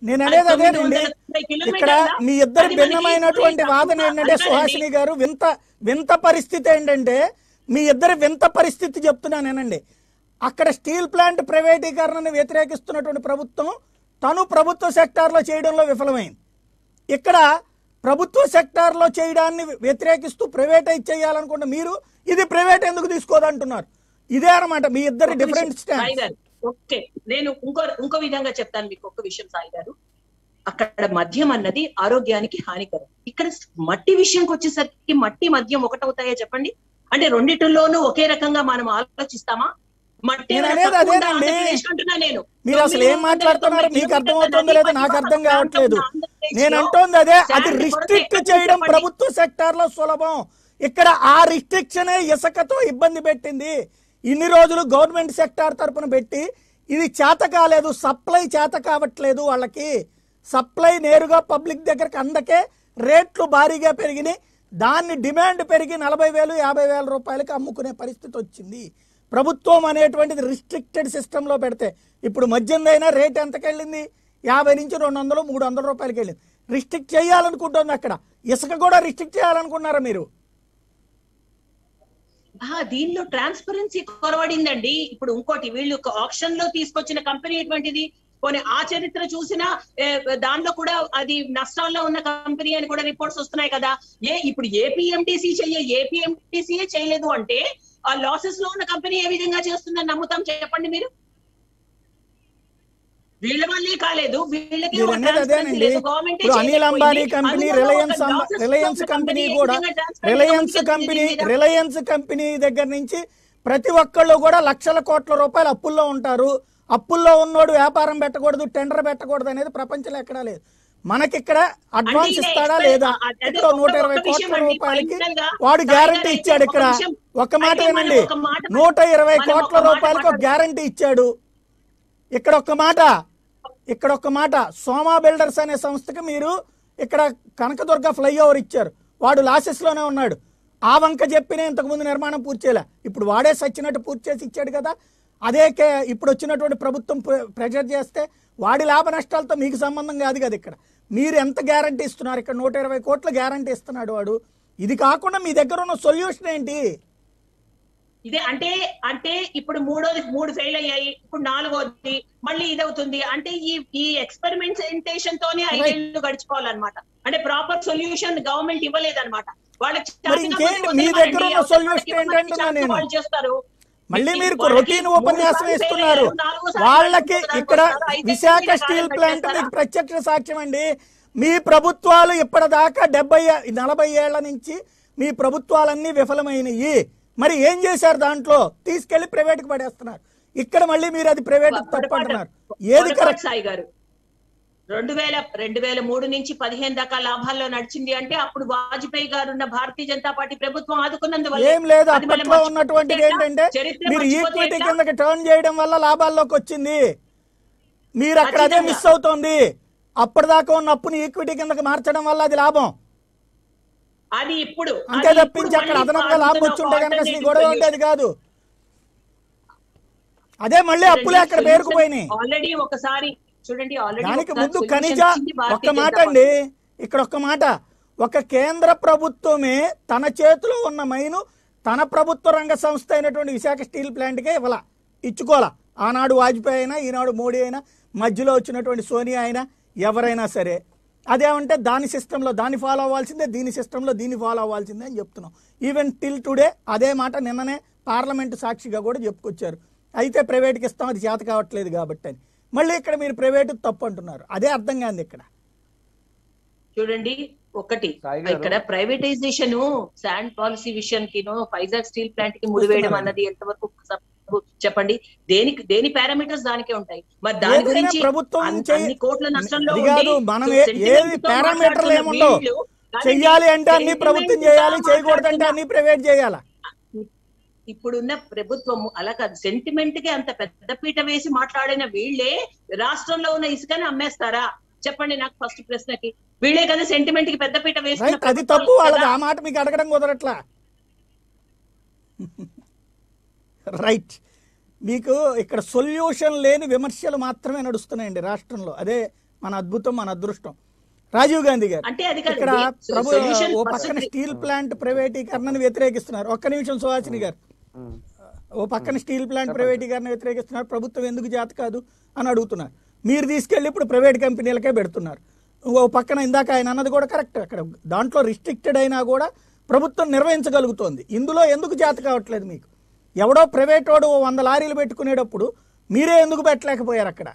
నేను అది అనేది తొమ్మిది అదేనండి వందల తొంభై ఇక్కడ కిలోమీటర్ల మీ ఇద్దరు అది మనకి భిన్నమైనటువంటి ఇప్పుడు వాదన ఏంటంటే అడగండి. సుహాసిని గారు వింత వింత పరిస్థితి ఏంటంటే మీ ఇద్దరు వింత పరిస్థితి చెప్తున్నానేనండి అక్కడ స్టీల్ ప్లాంట్ ప్రైవేటీకరణను వ్యతిరేకిస్తున్నటువంటి ప్రభుత్వం తను ప్రభుత్వ సెక్టార్లో చేయడంలో విఫలమైంది ఇక్కడ ప్రభుత్వ సెక్టార్లో చేయడాన్ని వ్యతిరేకిస్తూ ప్రైవేటైజ్ చేయాలనుకుంటే మీరు ఇది ప్రైవేట్ ఎందుకు తీసుకోదంటున్నారు ఇదే అన్నమాట మీ ఇద్దరి ఒక్క డిఫరెంట్ విషయం, స్టాండ్ సాయి గారు ఓకే నేను ఇంకో ఇంకో విధంగా చెప్తాను మీకు ఒక్క విషయం సాయి గారు అక్కడ మద్యం అన్నది ఆరోగ్యానికి హానికరం ఇక్కడ మట్టి విషయంకి వచ్చేసరికి మట్టి మద్యం ఒకటవుతాయో చెప్పండి అంటే రెండిటిలోనూ ఒకే రకంగా మనం ఆలోచిస్తామా మట్టి నేను ఏమైనా అనేది తక్కువ ఉందా? అదేనండి. ఆంధ్రప్రదేశ్ అంటున్నా నేను మీరు అసలు ఏం తొమ్మిది మాట్లాడుతున్నారు వందల మీకు తొంభై అర్థమవుతుందో లేదో నాకు అర్థం కావట్లేదు ఆంధ్రప్రదేశ్ నేను లో అంటోంది అదే అది శాంతి కొరత రిస్ట్రిక్ట్ ఎక్కడ చేయడం చెప్పండి. ప్రభుత్వ సెక్టార్ లో సులభం ఇక్కడ ఆ రిస్ట్రిక్షనే ఇసుకతో ఇబ్బంది పెట్టింది ఇన్ని రోజులు గవర్నమెంట్ సెక్టార్ తరపున పెట్టి ఇది చేత కాలేదు సప్లై చేత కావట్లేదు వాళ్ళకి సప్లై నేరుగా పబ్లిక్ దగ్గరకు అందకే రేట్లు భారీగా పెరిగినాయి దాన్ని డిమాండ్ పెరిగి నలభై వేలు యాభై వేల రూపాయలకి అమ్ముకునే పరిస్థితి వచ్చింది ప్రభుత్వం అనేటువంటిది రిస్ట్రిక్టెడ్ సిస్టంలో పెడితే ఇప్పుడు మద్యందైనా రేట్ ఎంతకెళ్ళింది యాభై నుంచి రెండు వందలు మూడు వందల రూపాయలకి వెళ్ళింది రిస్ట్రిక్ట్ చేయాలనుకుంటుంది అక్కడ ఇసుక కూడా రిస్ట్రిక్ట్ చేయాలనుకున్నారా మీరు ఆ, దీనిలో ట్రాన్స్పరెన్సీ కొరవడిందండి ఇప్పుడు ఇంకోటి వీళ్ళు ఆప్షన్ లో తీసుకొచ్చిన కంపెనీ ఎటువంటిది పోనీ ఆ చరిత్ర చూసినా ఏ, దానిలో కూడా అది నష్టాల్లో ఉన్న కంపెనీ అని కూడా రిపోర్ట్స్ వస్తున్నాయి కదా ఏ ఇప్పుడు ఏపీఎంటీసీ చెయ్య ఏపీఎంటీసీ చేయలేదు అంటే ఆ లాసెస్ లో ఉన్న కంపెనీ ఏ విధంగా చేస్తుందని నమ్ముతాం చెప్పండి మీరు వీళ్ళ వల్లే కాలేదు వీళ్ళకి మీరు ఒక అనేది transparency అదేనండి లేదు. Government ఏ ఇప్పుడు అనిల్ అంబానీ చేయలేకపోయింది. కంపెనీ అందువల్ల రిలయన్స్ ఒక అంబ- losses లో రిలయన్స్ ఉన్న కంపెనీ company కూడా ఏ విధంగా transparent రిలయన్స్ గా కంపెనీ ఉంది మీద? రిలయన్స్ కంపెనీ దగ్గర నుంచి ప్రతి ఒక్కళ్ళు కూడా లక్షల కోట్ల రూపాయలు అప్పుల్లో ఉంటారు అప్పుల్లో ఉన్నోడు వ్యాపారం పెట్టకూడదు టెండర్ పెట్టకూడదు అనేది ప్రపంచంలో ఎక్కడా లేదు మనకిక్కడ అడ్వాన్స్ అంటే ఇస్తాడా ఇక్కడ లేదా అ- అదే ఇక్కడ ఒక్క- నూట ఇరవై ఒక్క విషయం కోట్ల అండి, రూపాయలకి final గా వాడు సాయి గ్యారంటీ గారు అయితే ఇచ్చాడు ఒక ఇక్కడ విషయం, ఒక మాట అయితే మనం వినండి ఒక మాట నూట ఇరవై మనం ఒక కోట్ల మాట రూపాయలకి ఒక మాట్లాడుకుందాం. గ్యారంటీ ఇచ్చాడు ఇక్కడ ఒక్క మాట ఇక్కడ ఒక్క మాట సోమా బిల్డర్స్ అనే సంస్థకి మీరు ఇక్కడ కనకదుర్గ ఫ్లైఓవర్ ఇచ్చారు వాడు లాసెస్ లోనే ఉన్నాడు ఆ వంక చెప్పినే ఇంతకుముందు నిర్మాణం పూర్తి చేయలే ఇప్పుడు వాడే సచ్చినట్టు పూర్తి చేసి ఇచ్చాడు కదా అదే కే ఇప్పుడు వచ్చినటువంటి ప్రభుత్వం ప్ర- ప్రెజర్ చేస్తే వాడి లాభ నష్టాలతో మీకు సంబంధం కాదు కదా ఇక్కడ మీరు ఎంత గ్యారంటీ ఇస్తున్నారు ఇక్కడ నూట ఇరవై కోట్ల గ్యారంటీ ఇస్తున్నాడు వాడు ఇది కాకుండా మీ దగ్గర ఉన్న సొల్యూషన్ ఏంటి ఇదే అంటే అంటే ఇప్పుడు మూడోది మూడు ఫెయిల్ అయ్యాయి ఇప్పుడు నాలుగోది మళ్ళీ ఇదవుతుంది అంటే ఈ ఈ ఎక్స్పెరిమెంటేషన్ తోనే ఐదేళ్లు గడిచిపోవాలన్నమాట అంటే ప్రాపర్ సొల్యూషన్ గవర్నమెంట్ ఇవ్వలేదన్నమాట వాళ్ళకి మరి చేతగా ఇంకేంటి? పోతే మీ వదిలేయండి. దగ్గర ఉన్న అవసరం solution వాళ్ళకి ఇవ్వమని ఏంటంటున్నా చేస్తే నేను? వాళ్ళు చేస్తారు మళ్ళీ మీరు వాళ్ళకి రొటీన్ మూడు ఉపన్యాసం సార్లు fail ఇస్తున్నారు అయ్యారు, నాలుగో సారి వాళ్ళకి ఇంకొక ఇక్కడ దానికి వస్తారు, ఐదేళ్ళు విశాఖ మీద స్టీల్ కాలం ప్లాంట్ పెట్టేస్తారా? మీకు ప్రత్యక్ష సాక్ష్యం అండి మీ ప్రభుత్వాలు ఇప్పటిదాకా డెబ్బై ఏ- నలభై ఏళ్ల నుంచి మీ ప్రభుత్వాలన్నీ విఫలమైనవి మరి ఏం చేశారు దాంట్లో తీసుకెళ్లి ప్రైవేట్కి పడేస్తున్నారు ఇక్కడ మళ్ళీ మీరు అది ప్రైవేట్ తప్పంటున్నారు ఏది పొరపాటు కరెక్ట్ సాయి గారు రెండు వేల రెండు వేల మూడు నుంచి పదిహేను దాకా లాభాల్లో నడిచింది అంటే అప్పుడు వాజ్పేయి గారు ఉన్న భారతీయ జనతా పార్టీ ప్రభుత్వం ఆదుకున్నందువల్ల ఏం లేదు అది మళ్ళీ అప్పట్లో మర్చిపోతే ఉన్నటువంటిది ఎట్లా? ఏంటంటే చరిత్ర మీరు మర్చిపోతే ఈక్విటీ ఎట్లా? కిందకి టర్న్ చేయడం వల్ల లాభాల్లోకి వచ్చింది మీరు అక్కడ అదే ఖచ్చితంగా. మిస్ అవుతోంది అప్పటిదాకా ఉన్న అప్పుని ఈక్విటీ కిందకి మార్చడం వల్ల అది లాభం అది ఇప్పుడు అంతే తప్పించి అక్కడ అదనంగా లాభం వచ్చి ఉంటే కనుక అసలు ఈ గొడవ ఉండేది కాదు అదే మళ్ళీ అప్పులే అక్కడ పేరుకుపోయినాయి ఆల్రెడీ ఒకసారి చూడండి ఆల్రెడీ దానికి ఒకసారి ముందు solution ఖనిజ ఇచ్చింది భారతీయ ఒక్క మాట జనతా అండి ఇక్కడ ఒక్క మాట ఒక కేంద్ర ప్రభుత్వమే తన చేతిలో ఉన్న మైను తన ప్రభుత్వ రంగ సంస్థ అయినటువంటి విశాఖ స్టీల్ ప్లాంట్కే ఇవ్వాల ఇచ్చుకోవాలా ఆనాడు వాజ్పేయి అయినా ఈనాడు మోడీ అయినా మధ్యలో వచ్చినటువంటి సోనియా అయినా ఎవరైనా సరే అదేమంటే దాని సిస్టంలో దాన్ని ఫాలో అవ్వాల్సిందే దీని సిస్టంలో దీన్ని ఫాలో అవ్వాల్సిందే అని చెప్తున్నాం ఈవెన్ టిల్ టుడే అదే మాట నిన్ననే పార్లమెంటు సాక్షిగా కూడా చెప్పుకొచ్చారు అయితే ప్రైవేట్కి ఇస్తాం అది చేత కావట్లేదు కాబట్టి అని మళ్ళీ ఇక్కడ మీరు ప్రైవేట్ తప్పు అంటున్నారు అదే అర్థం కాదు ఇక్కడ చూడండి ఒకటి సాయి గారు. ఇక్కడ ప్రైవేటైజేషన్ శాండ్ పాలసీ విషయానికి ఫైజాగ్ స్టీల్ ప్లాంట్ కి ముడివేయడం వస్తున్నారండి. అన్నది ఎంతవరకు సబబు చెప్పండి దేనికి దేని పారామీటర్స్ దానికే ఉంటాయి మరి దాని ఏదైనా గురించి ప్రభుత్వం అన్ని- చేయ- అన్ని కోట్ల నష్టంలో అది ఉండి, కాదు, మనం ఏ- sentiment ఏది తో పారామీటర్లు మాట్లాడుతున్న ఏముండవు. వీళ్ళు, కానీ చెయ్యాలి అంటే అన్ని sentiment ప్రభుత్వం తో చేయాలి చేయకూడదంటే మాట్లాడుతున్న- అన్ని ప్రైవేట్ చేయాలా ఇప్పుడున్న ప్రభుత్వం అలా కాదు సెంటిమెంట్ కి అంత పెద్ద పీట వేసి మాట్లాడిన వీళ్ళే రాష్ట్రంలో ఉన్న ఇసుకని అమ్మేస్తారా చెప్పండి నాకు ఫస్ట్ ప్రశ్నకి వీళ్ళే కదా సెంటిమెంట్ కి పెద్ద పీట వేసిన రైట్ అది తప్పు వాళ్ళది ఆ మాట మీకు అడగడం కుదరట్లా రైట్ మీకు ఇక్కడ సొల్యూషన్ లేని విమర్శలు మాత్రమే నడుస్తున్నాయండి రాష్ట్రంలో అదే మన అద్భుతం మన అదృష్టం రాజీవ్ గాంధీ గారు అంటే అది కాదు ఇక్కడ ఇది ప్రభు solution ఓ first పక్కన ది- స్టీల్ ప్లాంట్ ప్రైవేటీకరణను వ్యతిరేకిస్తున్నారు ఒక్క నిమిషం సుహాసిని గారు ఉమ్. ఓ పక్కన స్టీల్ ప్లాంట్ ప్రైవేటీకరణ వ్యతిరేకిస్తున్నారు ప్రభుత్వం ఎందుకు చేత కాదు అని అడుగుతున్నారు మీరు తీసుకెళ్ళి ఇప్పుడు ప్రైవేట్ కంపెనీలకే పెడుతున్నారు ఓ పక్కన ఇందాక ఆయన అన్నది కూడా కరెక్ట్ అక్కడ దాంట్లో రిస్ట్రిక్టెడ్ అయినా కూడా ప్రభుత్వం నిర్వహించగలుగుతోంది ఇందులో ఎందుకు చేత కావట్లేదు మీకు ఎవడో ప్రైవేట్ వాడు ఓ వంద లారీలు పెట్టుకునేటప్పుడు మీరే ఎందుకు పెట్టలేకపోయారు అక్కడ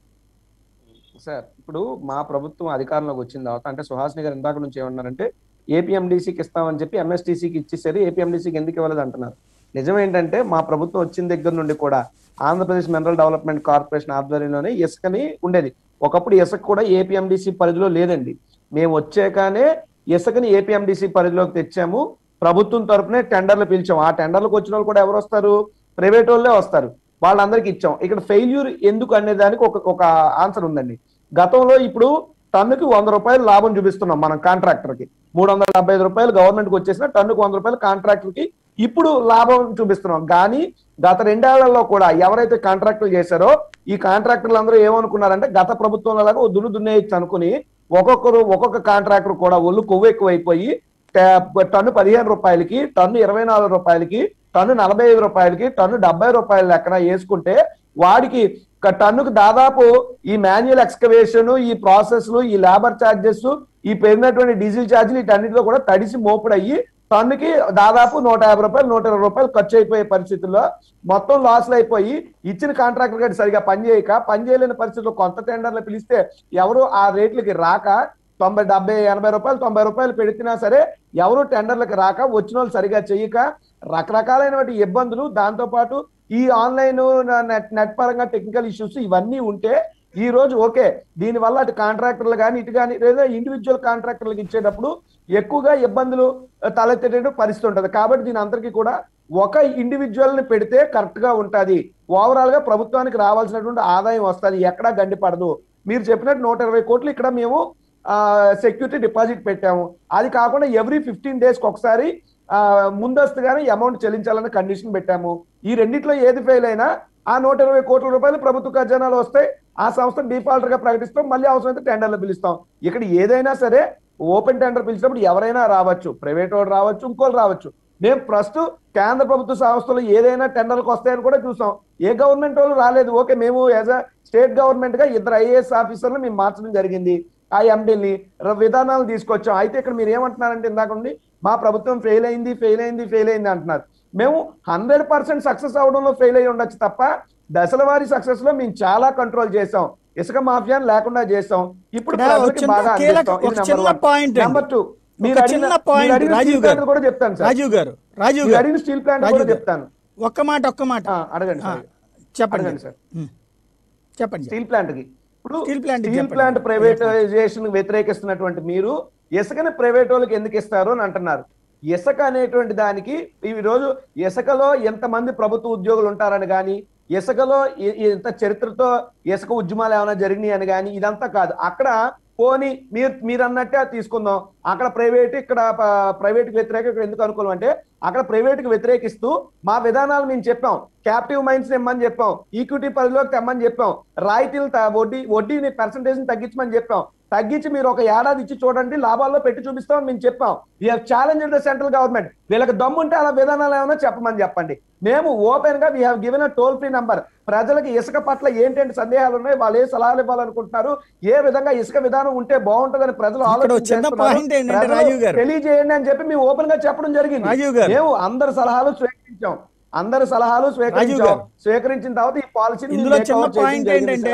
సార్ ఇప్పుడు మా ప్రభుత్వం అధికారంలోకి వచ్చిన తర్వాత అంటే సుహాసిని గారు ఇందాక నుంచి ఏమన్నారంటే ఏపీఎండీసీకి ఇస్తామని చెప్పి ఎంఎస్టీసీకి ఇచ్చేసారు ఏపీఎండీసీకి ఎందుకు ఇవ్వలేదు అంటున్నారు నిజం ఏంటంటే మా ప్రభుత్వం వచ్చిన దగ్గర నుండి కూడా ఆంధ్రప్రదేశ్ మినరల్ డెవలప్మెంట్ కార్పొరేషన్ ఆధ్వర్యంలోనే ఇసుకని ఉండేది ఒకప్పుడు ఇసుక కూడా ఏపీఎండీసీ పరిధిలో లేదండి మేము వచ్చాకనే ఇసుకని ఏపీఎండీసీ పరిధిలోకి తెచ్చాము ప్రభుత్వం తరపునే టెండర్లు పిలిచాం ఆ టెండర్లకు వచ్చిన వాళ్ళు కూడా ఎవరు వస్తారు ప్రైవేట్ వాళ్ళే వస్తారు వాళ్ళందరికీ ఇచ్చాం ఇక్కడ ఫెయిల్యూర్ ఎందుకు అనే దానికి ఒక ఒక ఆన్సర్ ఉందండి గతంలో ఇప్పుడు టన్నుకి వంద రూపాయలు లాభం చూపిస్తున్నాం మనం కాంట్రాక్టర్ కి మూడు వందల డెబ్బై ఐదు రూపాయలు గవర్నమెంట్ కి వచ్చేసిన టన్నుకు వంద రూపాయలు కాంట్రాక్టర్ కి ఇప్పుడు లాభం చూపిస్తున్నాం కానీ గత రెండేళ్లలో కూడా ఎవరైతే కాంట్రాక్టులు చేశారో ఈ కాంట్రాక్టర్లు అందరూ ఏమనుకున్నారంటే గత ప్రభుత్వంలో లాగా ఓ దున్ను దున్నేయచ్చు అనుకుని ఒక్కొక్కరు ఒక్కొక్క కాంట్రాక్టర్ కూడా ఒళ్ళు కొవ్వు ఎక్కువైపోయి ట- టన్ను పదిహేను రూపాయలకి టన్ను ఇరవై నాలుగు రూపాయలకి టన్ను నలభై ఐదు రూపాయలకి టన్ను డెబ్బై రూపాయల లెక్కన వేసుకుంటే వాడికి ఒక టన్నుకు దాదాపు ఈ మాన్యువల్ ఎక్స్కవేషన్ ఈ ప్రాసెస్లు ఈ లేబర్ ఛార్జెస్ ఈ పెరిగినటువంటి డీజిల్ ఛార్జీలు వీటన్నిటిలో కూడా తడిసి మోపుడయ్యి టన్నుకి దాదాపు నూట యాభై రూపాయలు నూట ఇరవై రూపాయలు ఖర్చు అయిపోయే పరిస్థితుల్లో మొత్తం లాస్లు అయిపోయి ఇచ్చిన కాంట్రాక్టర్ గారు సరిగా పని చేయక పని చేయలేని పరిస్థితుల్లో కొత్త టెండర్లు పిలిస్తే ఎవరు ఆ రేట్లకి రాక తొంభై డెబ్బై ఎనభై రూపాయలు తొంభై రూపాయలు పెడితేనా సరే ఎవరు టెండర్లకు రాక వచ్చిన వాళ్ళు సరిగా చేయక రకరకాలైనటువంటి ఇబ్బందులు దాంతో పాటు ఈ ఆన్లైన్ నెట్ నెట్ పరంగా టెక్నికల్ ఇష్యూస్ ఇవన్నీ ఉంటే ఈ రోజు ఓకే దీని వల్ల అటు కాంట్రాక్టర్లు కానీ ఇటు కానీ లేదా ఇండివిజువల్ కాంట్రాక్టర్లకు ఇచ్చేటప్పుడు ఎక్కువగా ఇబ్బందులు తలెత్తేట పరిస్థితి ఉంటుంది కాబట్టి దీని అందరికీ కూడా ఒక ఇండివిజువల్ ని పెడితే కరెక్ట్ గా ఉంటది ఓవరాల్ గా ప్రభుత్వానికి రావాల్సినటువంటి ఆదాయం వస్తుంది ఎక్కడా గండి పడదు మీరు చెప్పినట్టు నూట ఇరవై కోట్లు ఇక్కడ మేము సెక్యూరిటీ డిపాజిట్ పెట్టాము అది కాకుండా ఎవ్రీ ఫిఫ్టీన్ డేస్ ఒకసారి ఆ, ముందస్తుగానే అమౌంట్ చెల్లించాలని కండిషన్ పెట్టాము ఈ రెండిట్లో ఏది ఫెయిల్ అయినా ఆ నూట ఇరవై కోట్ల రూపాయలు ప్రభుత్వ ఖజానాలో వస్తాయి ఆ సంస్థ డిఫాల్టర్ గా ప్రకటిస్తాం మళ్ళీ అవసరమైతే టెండర్లు పిలుస్తాం ఇక్కడ ఏదైనా సరే ఓపెన్ టెండర్ పిలిచినప్పుడు ఎవరైనా రావచ్చు ప్రైవేట్ వాడు రావచ్చు ఇంకోళ్ళు రావచ్చు మేము ప్రస్తుతం కేంద్ర ప్రభుత్వ సంస్థలు ఏదైనా టెండర్లకు వస్తాయని కూడా చూసాం ఏ గవర్నమెంట్ వాళ్ళు రాలేదు ఓకే మేము యాజ్ అ స్టేట్ గవర్నమెంట్ గా ఇద్దరు ఐఏఎస్ ఆఫీసర్లు మేము మార్చడం జరిగింది ఆ ఎండీని విధానాలు తీసుకొచ్చాం అయితే ఇక్కడ మీరు ఏమంటున్నారంటే ఇందాక నుండి మా ప్రభుత్వం ఫెయిల్ అయింది ఫెయిల్ అయింది ఫెయిల్ అయింది అంటున్నారు మేము హండ్రెడ్ పర్సెంట్ సక్సెస్ అవడంలో ఫెయిల్ అయ్యి ఉండొచ్చు తప్ప దశల వారి సక్సెస్ లో మేము చాలా కంట్రోల్ చేసాం ఇసుక మాఫియాని లేకుండా చేసాం ఇప్పుడు ఇక్కడ ఒక ప్రజలకి చిన్న బాగా కీలక- అందిస్తాం. ఇది ఒక number చిన్న one. point అండి. Number two, మీరు ఒక అడిగిన- చిన్న మీరు పాయింట్ అడిగిన రాజీవ్ steel plant గారు కూడా చెప్తాను సార్ రాజీవ్ గారు రాజీవ్ మీరు గారు అడిగిన స్టీల్ ప్లాంట్ రాజీవ్ కూడా గారు. చెప్తాను ఒక్క మాట ఒక్క మాట ఆ, అడగండి ఆ, సార్ చెప్పండి అడగండి సార్. ఉమ్. చెప్పండి స్టీల్ ప్లాంట్ కి ఇప్పుడు స్టీల్ ప్లాంట్ కి స్టీల్ చెప్పండి. ప్లాంట్ ప్రైవేటైజేషన్ వ్యతిరేకిస్తున్నటువంటి మీరు ఇసుకని ప్రైవేట్ వాళ్ళకి ఎందుకు ఇస్తారు అని అంటున్నారు ఇసుక అనేటువంటి దానికి ఈ రోజు ఇసుకలో ఎంతమంది ప్రభుత్వ ఉద్యోగులు ఉంటారని కానీ ఇసుకలో ఇ- ఇంత చరిత్రతో ఇసుక ఉద్యమాలు ఏమైనా జరిగినాయి అని కానీ ఇదంతా కాదు అక్కడ పోని మీరు మీరు అన్నట్టే అది తీసుకుందాం అక్కడ ప్రైవేట్ ఇక్కడ ప్రైవేట్ వ్యతిరేక ఇక్కడ ఎందుకు అనుకూలం అంటే అక్కడ ప్రైవేట్ కి వ్యతిరేకిస్తూ మా విధానాలు మేము చెప్పాం క్యాప్టివ్ మైండ్స్ ఇమ్మని చెప్పాం ఈక్విటీ పరిధిలోకి తెమ్మని చెప్పాం రాయితీలు త- వడ్డీ వడ్డీని పర్సంటేజ్ తగ్గించమని చెప్పాం తగ్గించి మీరు ఒక ఏడాది ఇచ్చి చూడండి లాభాల్లో పెట్టి చూపిస్తామని మేము చెప్పాం we're challenge the central government వీళ్ళకి దమ్ముంటే అలా విధానాలు ఏమైనా చెప్పమని చెప్పండి మేము ఓపెన్ గా we have given a toll free number ప్రజలకు ఇసుక పట్ల ఏంటంటే సందేహాలు ఉన్నాయి వాళ్ళు ఏ సలహాలు ఇవ్వాలనుకుంటున్నారు ఏ విధంగా ఇసుక విధానం ఉంటే బాగుంటుందని ప్రజలు ఇక్కడ ఆలోచన ఒక చిన్న చేస్తున్నారు. point ఏంటంటే ప్రజలు రాజీవ్ గారు. తెలియజేయండి అని చెప్పి మేము ఓపెన్ గా చెప్పడం జరిగింది రాజీవ్ గారు. మేము అందరి సలహాలు స్వీకరించాం అందరి సలహాలు స్వీకరించాం గారు. స్వీకరించిన తర్వాత ఈ పాలసీని ఇందులో చిన్న పాయింట్ ఏంటంటే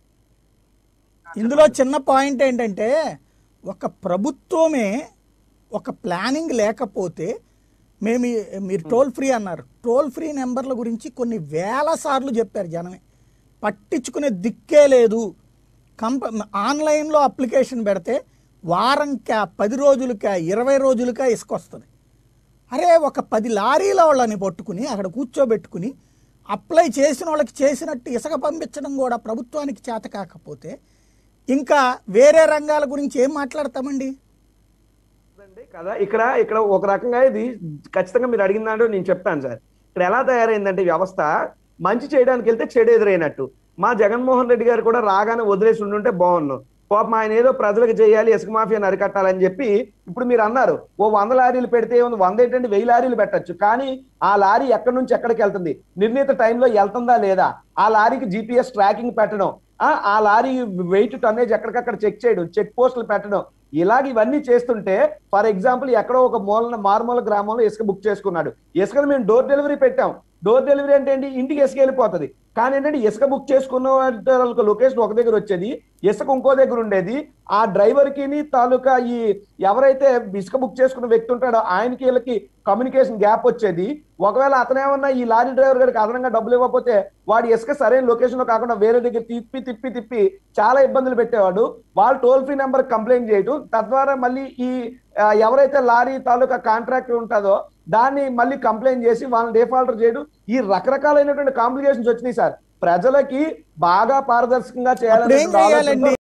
ఇందులో చిన్న పాయింట్ ఏంటంటే ఒక ప్రభుత్వమే ఒక ప్లానింగ్ లేకపోతే మేము ఈ- మీరు టోల్ ఫ్రీ అన్నారు టోల్ ఫ్రీ నెంబర్ల గురించి కొన్ని వేల సార్లు చెప్పారు జనమే పట్టించుకునే దిక్కే లేదు కంప ఆన్లైన్లో అప్లికేషన్ పెడితే వారంకా పది రోజులకా ఇరవై రోజులకా ఇసుక వస్తుంది అరే ఒక పది లారీల వాళ్ళని పట్టుకుని అక్కడ కూర్చోబెట్టుకుని అప్లై చేసిన వాళ్ళకి చేసినట్టు ఇసుక పంపించడం కూడా ప్రభుత్వానికి చేత కాకపోతే ఇంకా వేరే రంగాల గురించి ఏం మాట్లాడతామండి అండి కదా ఇక్కడ ఇక్కడ ఒక రకంగా ఇది ఖచ్చితంగా మీరు అడిగిన దాంట్లో నేను చెప్తాను సార్ ఇక్కడ ఎలా తయారైందంటే ఈ వ్యవస్థ మంచి చేయడానికి వెళ్తే చెడు ఎదురైనట్టు మా జగన్మోహన్ రెడ్డి గారు కూడా రాగానే వదిలేసి ఉండుంటే బాగున్నాం పాపం ఆయన ఏదో ప్రజలకు చేయాలి ఇసుక మాఫియాని అరికట్టాలని చెప్పి ఇప్పుడు మీరు అన్నారు ఓ వంద లారీలు పెడితే ఏముంది వంద ఏంటంటే వెయ్యి లారీలు పెట్టచ్చు కానీ ఆ లారీ ఎక్కడి నుంచి ఎక్కడికి వెళ్తుంది నిర్ణీత టైంలో వెళ్తుందా లేదా ఆ లారీకి జిపిఎస్ ట్రాకింగ్ పెట్టడం ఆ ఆ లారీ వెయిట్ టన్నేజ్ ఎక్కడికక్కడ చెక్ చేయడం చెక్ పోస్టులు పెట్టడం ఇలాగ ఇవన్నీ చేస్తుంటే ఫర్ ఎగ్జాంపుల్ ఎక్కడో ఒక మూలన మారుమూల గ్రామంలో ఇసుక బుక్ చేసుకున్నాడు ఇసుకను మేము డోర్ డెలివరీ పెట్టాం డోర్ డెలివరీ అంటే ఏంటి ఇంటికి ఇసుక వెళ్ళిపోతుంది కానీ ఏంటంటే ఇసుక బుక్ చేసుకున్న వాళ్ళకి లొకేషన్ ఒక దగ్గర వచ్చేది ఇసుక ఇంకో దగ్గర ఉండేది ఆ డ్రైవర్ కి తాలూకా ఈ ఎవరైతే ఇసుక బుక్ చేసుకున్న వ్యక్తి ఉంటాడో ఆయనకి వీళ్ళకి కమ్యూనికేషన్ గ్యాప్ వచ్చేది ఒకవేళ అతనేమన్నా ఈ లారీ డ్రైవర్ గారికి అదనంగా డబ్బులు ఇవ్వకపోతే వాడి ఇసుక సరైన లొకేషన్ లో కాకుండా వేరే దగ్గర తిప్పి తిప్పి తిప్పి చాలా ఇబ్బందులు పెట్టేవాడు వాళ్ళు టోల్ ఫ్రీ నెంబర్ కంప్లైంట్ చేయటం తద్వారా మళ్ళీ ఈ ఆ, ఎవరైతే లారీ తాలూకా కాంట్రాక్టర్ ఉంటుందో దాన్ని మళ్ళీ కంప్లైంట్ చేసి వాళ్ళని డిఫాల్టర్ చేయడం ఈ రకరకాలైనటువంటి కాంప్లికేషన్స్ వచ్చినాయి సార్ ప్రజలకి బాగా పారదర్శకంగా అప్పుడు ఏం చేయాలనే చేయాలండి